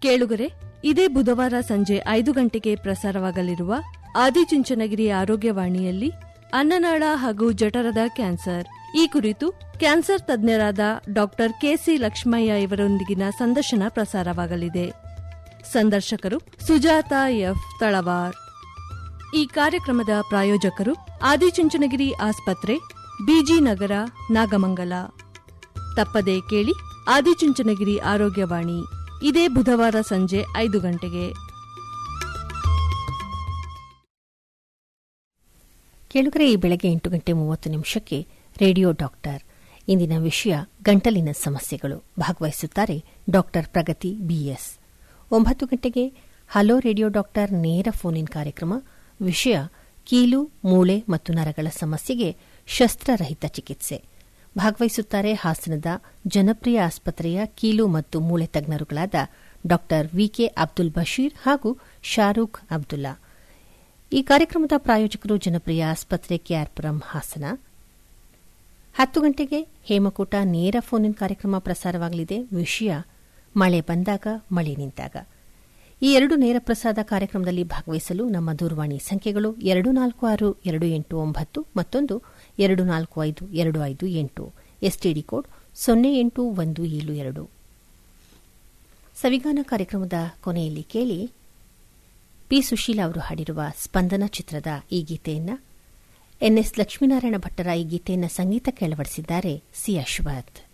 ಕೇಳುಗರೆ ಇದೇ ಬುಧವಾರ ಸಂಜೆ ಐದು ಗಂಟೆಗೆ ಪ್ರಸಾರವಾಗಲಿರುವ ಆದಿಚುಂಚನಗಿರಿ ಆರೋಗ್ಯವಾಣಿಯಲ್ಲಿ ಅನ್ನನಾಳ ಹಾಗೂ ಜಠರದ ಕ್ಯಾನ್ಸರ್ ಈ ಕುರಿತು ಕ್ಯಾನ್ಸರ್ ತಜ್ಞರಾದ ಡಾಕ್ಟರ್ ಕೆಸಿ ಲಕ್ಷ್ಮಯ್ಯ ಇವರೊಂದಿಗಿನ ಸಂದರ್ಶನ ಪ್ರಸಾರವಾಗಲಿದೆ ಸಂದರ್ಶಕರು ಸುಜಾತ ಎಫ್ ತಳವಾರ್ ಈ ಕಾರ್ಯಕ್ರಮದ ಪ್ರಾಯೋಜಕರು ಆದಿಚುಂಚನಗಿರಿ ಆಸ್ಪತ್ರೆ ಬಿಜಿ ನಗರ ನಾಗಮಂಗಲ ತಪ್ಪದೇ ಕೇಳಿ ಆದಿಚುಂಚನಗಿರಿ ಆರೋಗ್ಯವಾಣಿ ಇದೇ ಬುಧವಾರ ಸಂಜೆ ಐದು ಗಂಟೆಗೆ ಕೇಳುಗರೆ ಈ ಬೆಳಗ್ಗೆ ಎಂಟು ಗಂಟೆ ಮೂವತ್ತು ನಿಮಿಷಕ್ಕೆ ರೇಡಿಯೋ ಡಾಕ್ಟರ್ ಇಂದಿನ ವಿಷಯ ಗಂಟಲಿನ ಸಮಸ್ಯೆಗಳು ಭಾಗವಹಿಸುತ್ತಾರೆ ಡಾಕ್ಟರ್ ಪ್ರಗತಿ ಬಿಎಸ್ ಒಂಬತ್ತು ಗಂಟೆಗೆ ಹಲೋ ರೇಡಿಯೋ ಡಾಕ್ಟರ್ ನೇರ ಫೋನ್ ಇನ್ ಕಾರ್ಯಕ್ರಮ ವಿಷಯ ಕೀಲು ಮೂಳೆ ಮತ್ತು ನರಗಳ ಸಮಸ್ಯೆಗೆ ಶಸ್ತ್ರರಹಿತ ಚಿಕಿತ್ಸೆ ಭಾಗವಹಿಸುತ್ತಾರೆ ಹಾಸನದ ಜನಪ್ರಿಯ ಆಸ್ಪತ್ರೆಯ ಕೀಲು ಮತ್ತು ಮೂಳೆ ತಜ್ಞರುಗಳಾದ ಡಾಕ್ಟರ್ ವಿಕೆ ಅಬ್ದುಲ್ ಬಶೀರ್ ಹಾಗೂ ಶಾರೂಖ್ ಅಬ್ದುಲ್ಲಾ ಈ ಕಾರ್ಯಕ್ರಮದ ಪ್ರಾಯೋಜಕರು ಜನಪ್ರಿಯ ಆಸ್ಪತ್ರೆ ಕೆಆರ್ಪುರಂ ಹಾಸನ ಹತ್ತು ಗಂಟೆಗೆ ಹೇಮಕೂಟ ನೇರ ಫೋನ್ ಇನ್ ಕಾರ್ಯಕ್ರಮ ಪ್ರಸಾರವಾಗಲಿದೆ ವಿಷಯ ಮಳೆ ಬಂದಾಗ ಮಳೆ ನಿಂತಾಗ ಈ ಎರಡು ನೇರ ಪ್ರಸಾದ ಕಾರ್ಯಕ್ರಮದಲ್ಲಿ ಭಾಗವಹಿಸಲು ನಮ್ಮ ದೂರವಾಣಿ ಸಂಖ್ಯೆಗಳು ಎರಡು ನಾಲ್ಕು ಆರು ಎರಡು ಎಂಟು ಒಂಬತ್ತು ಮತ್ತೊಂದು ಎರಡು ನಾಲ್ಕು ಐದು ಎರಡು ಐದು ಎಂಟು ಎಸ್ಟಿಡಿ ಕೋಡ್ ಸೊನ್ನೆ ಎಂಟು ಒಂದು ಏಳು ಎರಡು ಸವಿಗಾನ ಕಾರ್ಯಕ್ರಮದ ಕೊನೆಯಲ್ಲಿ ಕೇಳಿ ಪಿ ಸುಶೀಲಾ ಅವರು ಹಾಡಿರುವ ಸ್ಪಂದನ ಚಿತ್ರದ ಈ ಗೀತೆಯನ್ನ ಎನ್ಎಸ್ ಲಕ್ಷ್ಮೀನಾರಾಯಣ ಭಟ್ಟರ ಈ ಗೀತೆಯನ್ನು ಸಂಗೀತಕ್ಕೆ ಅಳವಡಿಸಿದ್ದಾರೆ ಸಿ ಅಶ್ವಥ್